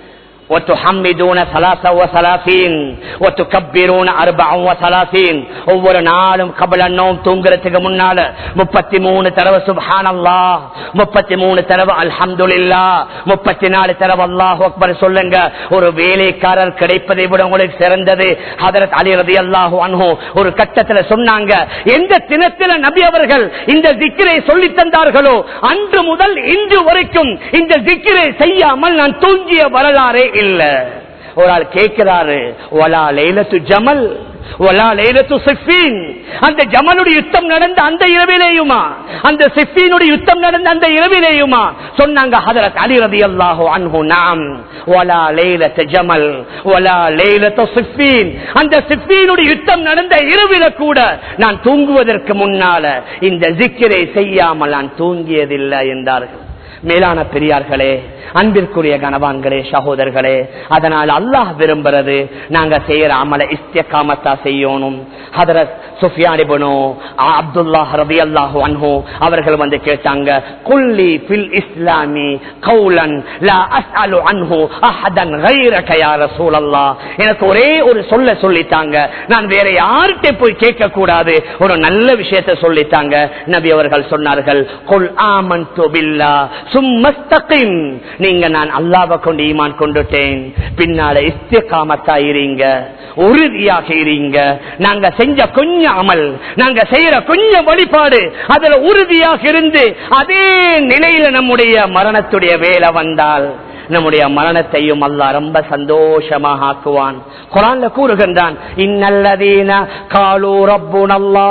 وتحمدون ثلاثة وثلاثين وتكبرون أربع وثلاثين ஒவ்வொரு நாளும் கபல நோம் தூங்குறதுக்கு முன்னால முப்பத்தி மூணு தடவை சுபான் அல்லா முப்பத்தி மூணு தடவை அல்ஹம்துல்லா முப்பத்தி நாலு தடவை அல்லாஹ் அக்பர் சொல்லுங்க ஒரு வேலைக்காரர் கிடைப்பதை விட உங்களுக்கு சிறந்தது ஹதரத் அலி ரதி அல்லாஹு அன்ஹு ஒரு கட்டத்துல சொன்னாங்க எந்த தினத்தில நபி அவர்கள் இந்த திக்கிரை சொல்லி தந்தார்களோ அன்று முதல் இன்று வரைக்கும் இந்த திக்கிரை செய்யாமல் நான் தூங்கிய வரலாறே இல்ல ஒரு ஆள் கேட்கிறாரு ஒலா லைலத்து ஜமல் ஒலா லைலத்து சிஃபீன் அந்த ஜமலுடைய யுத்தம் நடந்த அந்த இரவிலேயுமா அந்த சிஃபீனுடைய யுத்தம் நடந்த அந்த இரவிலேயுமா சொன்னாங்க ஹதரத் அலி ரதி அல்லாஹு அன்ஹு நாம் ஒலா லைலத்து ஜமல் ஒலா லைலத்து சிஃபீன் அந்த சிஃபீனுடைய யுத்தம் நடந்த இரவில கூட நான் தூங்குவதற்கு முன்னால இந்த ஜிக்கிரை செய்யாமல் நான் தூங்கியதில்லை என்றார்கள் மேலான பெரியார்களே அன்பிற்குரிய கனவான்களே சகோதரர்களே அதனால் அல்லாஹ் விரும்புறது நாங்க செய்யற அமல இஸ்தியகாமத்தா செய்யணும் ஹதரத் சுஃபியானிபனோ அப்துல்லாஹ் ரபி அல்லாஹு அன்ஹு அவர்கள் வந்து கேட்டாங்க குல்லி பில் இஸ்லாமி கௌலன் லா அஸ்அலு அன்ஹு அஹதன் கைரக யா ரசூலல்லாஹ் எனக்கு ஒரே ஒரு சொல்ல சொல்லித்தாங்க நான் வேற யார்கிட்ட போய் கேட்க கூடாது ஒரு நல்ல விஷயத்தை சொல்லித்தாங்க நபி அவர்கள் சொன்னார்கள் குல் ஆமன்து பில்லாஹ் சும்மஸ்தகிம் நீங்க நான் அல்லாவை கொண்டு ஈமான் கொண்டுட்டேன் பின்னால இஸ்திகாமத்தா இருங்க உறுதியாக இருங்க நாங்க செஞ்ச கொஞ்சம் அமல் நாங்க செய்யற கொஞ்சம் வழிபாடு அதுல உறுதியாக இருந்து அதே நிலையில நம்முடைய மரணத்துடைய வேலை வந்தால் நம்முடைய மரணத்தையும் அல்லா ரொம்ப சந்தோஷமாக ஆக்குவான் குரான்ல கூறுகின்றான் இன்னல்லதீன காலு ரப்புனல்லா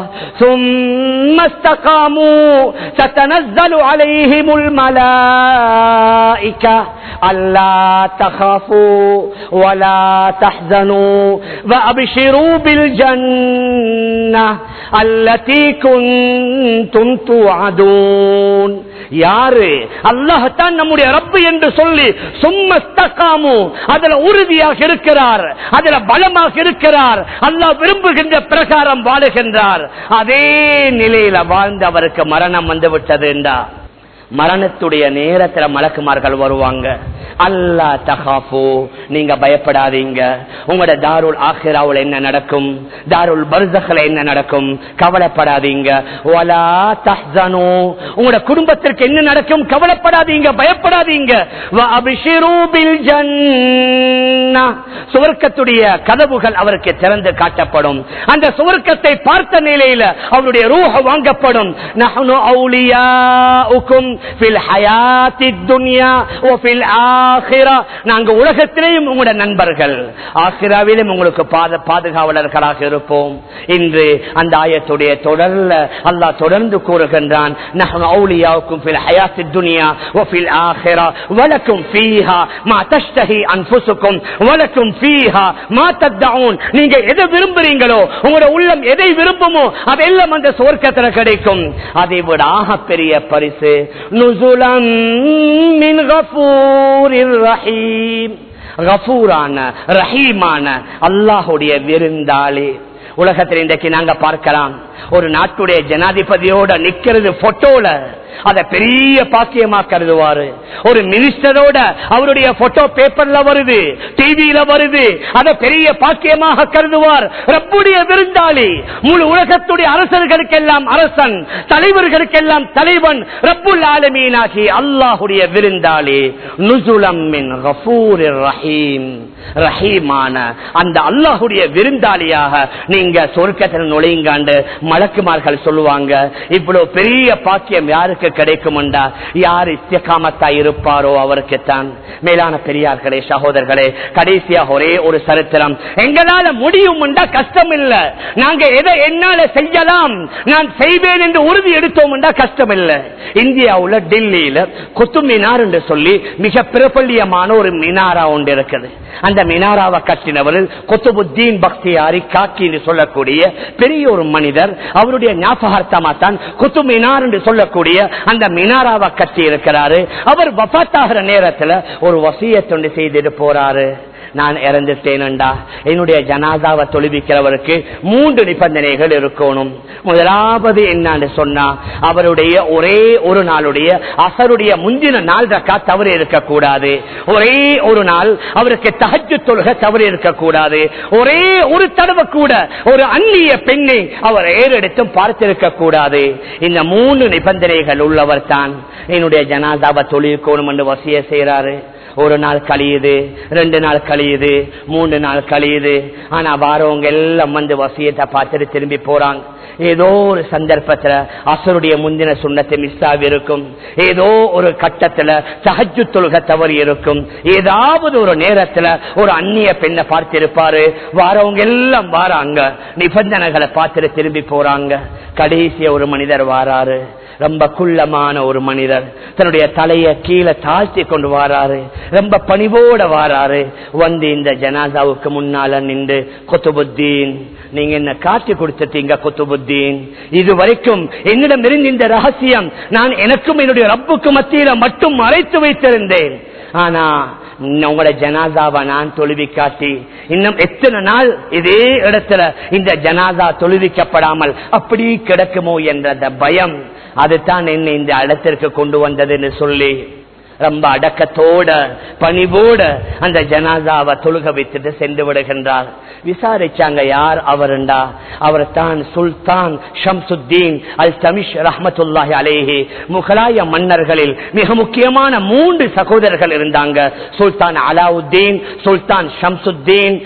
சும்மஸ்தகாமு சத்தனஸ்ஸலு அலைஹிமுல் மலாயிகா அல்லா தகாஃபு வலா தஹ்சனு وأبشروا بالجنة التي كنتم توعدون யாரு அல்லாஹத்தான் நம்முடைய ரப்பு என்று சொல்லி சும்மஸ்தகாமு அதுல உறுதியாக இருக்கிறார் அதுல பலமாக இருக்கிறார் அல்லாஹ் விரும்புகின்ற பிரகாரம் வாழுகின்றார் அதே நிலையில வாழ்ந்து அவருக்கு மரணம் வந்து விட்டது என்றா மரணத்துடைய நேரத்துல மலக்குமார்கள் வருவாங்க அல்லா தகாஃபு நீங்க பயப்படாதீங்க உங்களோட தாருல் ஆஹிராவில் என்ன நடக்கும் தாருல் பர்சகல என்ன நடக்கும் கவலைப்படாதீங்க வலா தஹ்சனு உங்களோட குடும்பத்திற்கு என்ன நடக்கும் கவலைப்படாதீங்க பயப்படாதீங்க வ அபிஷிரு பில் ஜன்னah. சுவர்க்கத்துடைய கதவுகள் அவருக்கு திறந்து காட்டப்படும் அந்த சுவர்க்கத்தை பார்த்த நிலையில அவருடைய ரூஹ வாங்கப்படும் நஹ்னு அவுலியாஉக்கும் ஃபில் ஹயாத்தித் துன்யா வ ஃபில் ஆখিরা நாங்க உலகத்திலேயும் உங்களுடைய நண்பர்கள் ஆখিরাவிலும் உங்களுக்கு பாத பாதுகாவலர்களாக இருப்போம் இன்று அந்த ஆயத்துடைய தொடர்ல அல்லாஹ் தொடர்ந்து கூறுகின்றான் நஹ்னு அவுலியாஉக்கும் ஃபில் ஹயாத்தித் துன்யா வ ஃபில் ஆখিরা வலக்கும் ஃபீஹா மா தஷ்தஹி அன்ஃபுசுக்கும் வலக்கும் ஃபீஹா மா தத்தஊன் நீங்க எதை விரும்புறீங்களோ உங்களோட உள்ளம் எதை விரும்புமோ அதெல்லாம் அந்த சுவர்க்கத்துல கிடைக்கும் அதை விட ஆக பெரிய பரிசு நுசுலம் மின் கஃபூரிர் ரஹீம் கஃபூரான ரஹீமான அல்லாஹுடைய விருந்தாளி உலகத்தில் இன்றைக்கு நாங்க பார்க்கலாம் ஒரு நாட்டுடைய ஜனாதிபதியோட நிக்கிறது போட்டோல அத பெரிய பாக்கியமா கருதுவாரு ஒரு மினிஸ்டரோட அவருடைய போட்டோ பேப்பர்ல வருது டிவியில வருது அத பெரிய பாக்கியமாக கருதுவார் ரப்புடைய விருந்தாளி முழு உலகத்துடைய அரசர்களுக்கெல்லாம் அரசன் தலைவர்களுக்கெல்லாம் தலைவன் ரப்புல் ஆலமீனாகி அல்லாஹுடைய விருந்தாளி நுசுலம் மின் கஃபூரிர் ரஹீம் ரஹீமான அந்த அல்லாஹுடைய விருந்தாளியாக நீங்க சொர்க்கத்தில் நுழையுங்காண்டு மலக்குமார்கள் சொல்லுவாங்க இவ்வளவு பெரிய பாக்கியம் யாருக்கு கிடைக்கும்டா யார் இஸ்திகாமத்தா இருப்பாரோ அவருக்குத்தான் மேலான பெரியார்களே சகோதரர்களே கடைசியாக ஒரே ஒரு சரித்திரம் எங்களால முடியும் கஷ்டம் இல்ல நாங்க எதை என்னால செய்யலாம் நான் செய்வேன் என்று உறுதி எடுத்தோம் கஷ்டம் இல்ல இந்தியாவுல டெல்லியில குத்து மினார் என்று சொல்லி மிக பிரபல்யமான ஒரு மினாரா ஒன்று இருக்குது அந்த மினாராவை கட்டினவர் குத்துபுத்தீன் பக்தியாரி காக்கி என்று சொல்லக்கூடிய பெரிய ஒரு மனிதர் அவருடைய ஞாபகார்த்தமா தான் குத்து மினார் என்று சொல்லக்கூடிய அந்த மினாராவை கட்டி இருக்கிறாரு அவர் வபாத்தாகிற நேரத்துல ஒரு வசியத்தொண்டு செய்துட்டு போறாரு நான் இறந்துட்டேனண்டா என்னுடைய ஜனாதாவை தொழுவிக்கிறவருக்கு மூன்று நிபந்தனைகள் இருக்கணும் முதலாவது என்னன்னு சொன்னா அவருடைய ஒரே ஒரு நாளுடைய அசருடைய முந்தின நாள் ரக்கா தவறு இருக்கக்கூடாது ஒரே ஒரு நாள் அவருக்கு தகஜு தொழுக தவறு இருக்கக்கூடாது ஒரே ஒரு தடவை கூட ஒரு அந்நிய பெண்ணை அவர் ஏறெடுத்தும் பார்த்திருக்க கூடாது இந்த மூணு நிபந்தனைகள் உள்ளவர் தான் என்னுடைய ஜனாதாவை தொழிற்கோணும் என்று வசிய செய்யறாரு ஒரு நாள் கழியுது ரெண்டு நாள் கழியுது மூணு நாள் கழியுது ஆனா வாரவங்க எல்லாம் வந்து வசியத்தை பார்த்துட்டு திரும்பி போறாங்க ஏதோ ஒரு சந்தர்ப்பத்துல அசருடைய முந்தின சுண்ணத்தை மிஸ் ஆகி இருக்கும் ஏதோ ஒரு கட்டத்துல சஹஜு தொழுக தவறு இருக்கும் ஏதாவது ஒரு நேரத்துல ஒரு அந்நிய பெண்ணை பார்த்திருப்பாரு வாரவங்க எல்லாம் வாராங்க நிபந்தனைகளை பார்த்துட்டு திரும்பி போறாங்க கடைசிய ஒரு மனிதர் வாராரு ரொம்ப குள்ளமான ஒரு மனிதர் தன்னுடைய தலைய கீழே தாழ்த்தி கொண்டு வாராரு ரொம்ப பணிவோட வாராரு வந்து இந்த ஜனாதாவுக்கு முன்னால நின்று கொத்துபுத்தீன் நீங்க என்ன காட்டி கொடுத்துட்டீங்க கொத்துபுத்தீன் இது வரைக்கும் என்னிடம் இருந்து இந்த ரகசியம் நான் எனக்கும் என்னுடைய ரப்புக்கு மத்தியில மட்டும் மறைத்து வைத்திருந்தேன் ஆனா உங்களோட ஜனாதாவை நான் தொழுவி காட்டி இன்னும் எத்தனை நாள் இதே இடத்துல இந்த ஜனாதா தொழுவிக்கப்படாமல் அப்படி கிடக்குமோ என்ற பயம் அதுதான் என்னை இந்த இடத்திற்கு கொண்டு வந்ததுன்னு சொல்லி ரொம்ப அடக்கத்தோட பணிவோட அந்த ஜனாதாவை தொழுக வைத்துட்டு சென்று விடுகின்றார் விசாரிச்சாங்க யார் அவருண்டா அவர் தான் சுல்தான் ஷம்சுத்தீன் அல் தமிஷ் ரஹமத்துல்லாஹி அலேஹி முகலாய மன்னர்களில் மிக முக்கியமான மூன்று சகோதரர்கள் இருந்தாங்க சுல்தான் அலாவுத்தீன் சுல்தான் ஷம்சுத்தீன்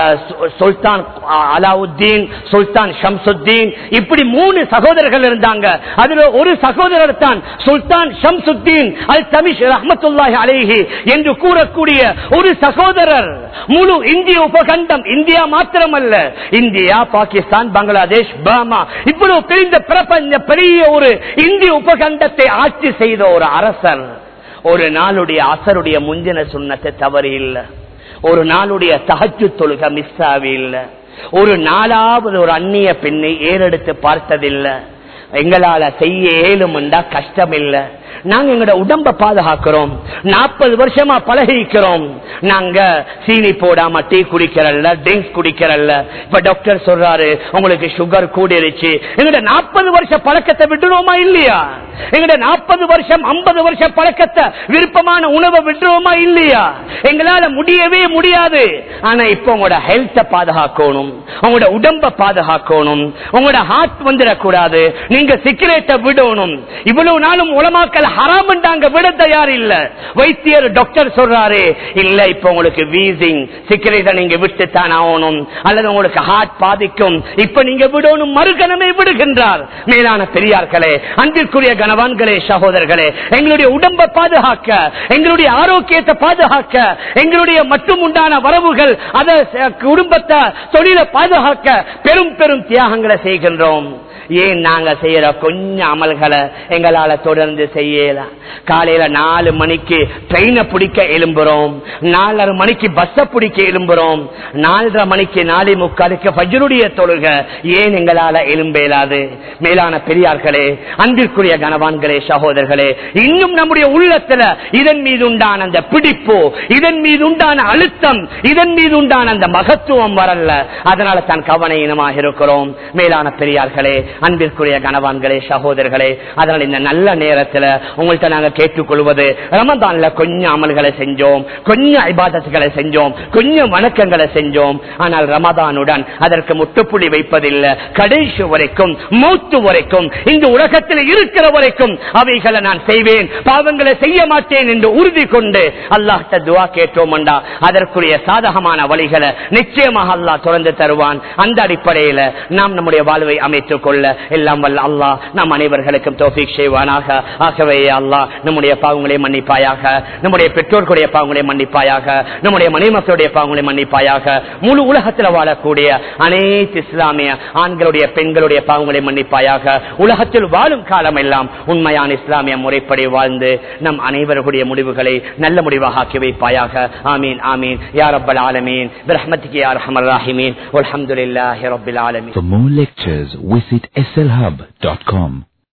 சுல்தான் அலாவுத்தீன் சுல்தான் ஷம்சுத்தீன் இப்படி மூணு சகோதரர்கள் இருந்தாங்க அதுல ஒரு சகோதரர் தான் சுல்தான் ஷம்சுத்தீன் அல் தமிஷ் ரஹமத்துல்லாஹி அலேஹி என்று கூறக்கூடிய ஒரு சகோதரர் முழு இந்திய உபகண்டம் இந்தியா மாத்திரமல்ல இந்தியா பாகிஸ்தான் பங்களாதேஷ் பர்மா இவ்வளவு பிரிந்த பிரபஞ்ச பெரிய ஒரு இந்திய உபகண்டத்தை ஆட்சி செய்த ஒரு அரசர் ஒரு நாளுடைய அசருடைய முந்தின சுண்ணத்தை தவறு இல்லை ஒரு நாளுடைய தகச்சு தொழுக மிஸ் ஆகி இல்லை ஒரு நாளாவது ஒரு அந்நிய பெண்ணை ஏறெடுத்து பார்த்ததில்லை எங்களால செய்ய ஏழும்டா கஷ்டம் இல்லை நாங்க எங்களோட உடம்ப பாதுகாக்கிறோம் நாற்பது வருஷமா பழகிக்கிறோம் நாங்க சீனி போடாம டீ குடிக்கிறல்ல ட்ரிங்க்ஸ் குடிக்கிறல்ல இப்ப டாக்டர் சொல்றாரு உங்களுக்கு சுகர் கூடிருச்சு எங்கட நாற்பது வருஷ பழக்கத்தை விட்டுருவோமா இல்லையா எங்கட நாற்பது வருஷம் ஐம்பது வருஷ பழக்கத்தை விருப்பமான உணவை விட்டுருவோமா இல்லையா எங்களால முடியவே முடியாது ஆனா இப்ப உங்களோட ஹெல்த்த பாதுகாக்கணும் உங்களோட உடம்ப பாதுகாக்கணும் உங்களோட ஹார்ட் வந்துடக்கூடாது நீங்க சிகரெட்டை விடணும் இவ்வளவு நாளும் உலமாக்கல் ஹராமண்டாங்க விட தயார் இல்ல வைத்தியர் டாக்டர் சொல்றாரு இல்ல இப்ப உங்களுக்கு வீசிங் சிகரெட்டை நீங்க விட்டுத்தான் ஆகணும் அல்லது உங்களுக்கு ஹார்ட் பாதிக்கும் இப்ப நீங்க விடணும் மறுகணமே விடுகின்றார் மேலான பெரியார்களே அன்பிற்குரிய கனவான்களே சகோதரர்களே எங்களுடைய உடம்பை பாதுகாக்க எங்களுடைய ஆரோக்கியத்தை பாதுகாக்க எங்களுடைய மட்டும் உண்டான வரவுகள் அதை குடும்பத்தை தொழிலை பாதுகாக்க பெரும் பெரும் தியாகங்களை செய்கின்றோம் ஏன் நாங்க செய்யற கொஞ்சம் அமல்களை எங்களால தொடர்ந்து செய்யலாம் காலையில நாலு மணிக்கு ட்ரெயினை பிடிக்க எழும்புறோம் நாலரை மணிக்கு பஸ்ஸ பிடிக்க எழும்புறோம் நாலரை மணிக்கு நாளை முக்காலுக்கு பஜருடைய தொழுக ஏன் எங்களால எழும்பேலாது மேலான பெரியார்களே அன்பிற்குரிய கனவான்களே சகோதரர்களே இன்னும் நம்முடைய உள்ளத்துல இதன் மீது உண்டான அந்த பிடிப்பு இதன் மீது உண்டான அழுத்தம் இதன் மீது உண்டான அந்த மகத்துவம் வரல அதனால தான் கவனையினமாக இருக்கிறோம் மேலான பெரியார்களே அன்பிற்குரிய கனவான்களே சகோதரர்களே அதனால் இந்த நல்ல நேரத்தில் உங்கள்கிட்ட நாங்க கேட்டுக்கொள்வது ரமதான்ல கொஞ்சம் அமல்களை செஞ்சோம் கொஞ்சம் ஐபாதத்துகளை செஞ்சோம் கொஞ்சம் வணக்கங்களை செஞ்சோம் ஆனால் ரமதானுடன் அதற்கு முட்டுப்புள்ளி வைப்பதில்லை கடைசி வரைக்கும் மூத்து வரைக்கும் இந்த உலகத்தில் இருக்கிற வரைக்கும் அவைகளை நான் செய்வேன் பாவங்களை செய்ய மாட்டேன் என்று உறுதி கொண்டு அல்லாஹ்ட துவா கேட்டோம் அதற்குரிய சாதகமான வழிகளை நிச்சயமாக அல்லாஹ் தொடர்ந்து தருவான் அந்த அடிப்படையில் நாம் நம்முடைய வாழ்வை அமைத்துக் கொள்ள எல்லாம் வல்ல அல்லாஹ் நம் அனைவர்களுக்கும் தோஃபிக் செய்வானாக ஆகவே அல்லாஹ் நம்முடைய பாவங்களை மன்னிப்பாயாக நம்முடைய பெற்றோர்களுடைய பாவங்களை மன்னிப்பாயாக நம்முடைய மனைமக்களுடைய பாவங்களை மன்னிப்பாயாக முழு உலகத்தில் வாழக்கூடிய அனைத்து இஸ்லாமிய ஆண்களுடைய பெண்களுடைய பாவங்களை மன்னிப்பாயாக உலகத்தில் வாழும் காலம் எல்லாம் உண்மையான இஸ்லாமிய முறைப்படி வாழ்ந்து நம் அனைவருடைய முடிவுகளை நல்ல முடிவாக ஆக்கி வைப்பாயாக ஆமீன் ஆமீன் யார் அப்பல் ஆலமீன் பிரஹ்மத்திக்கு யார் ஹமர் ராஹிமீன் அல்ஹம்துலில்லாஹி ரப்பில் ஆலமீன் For more lectures, visit slhub.com.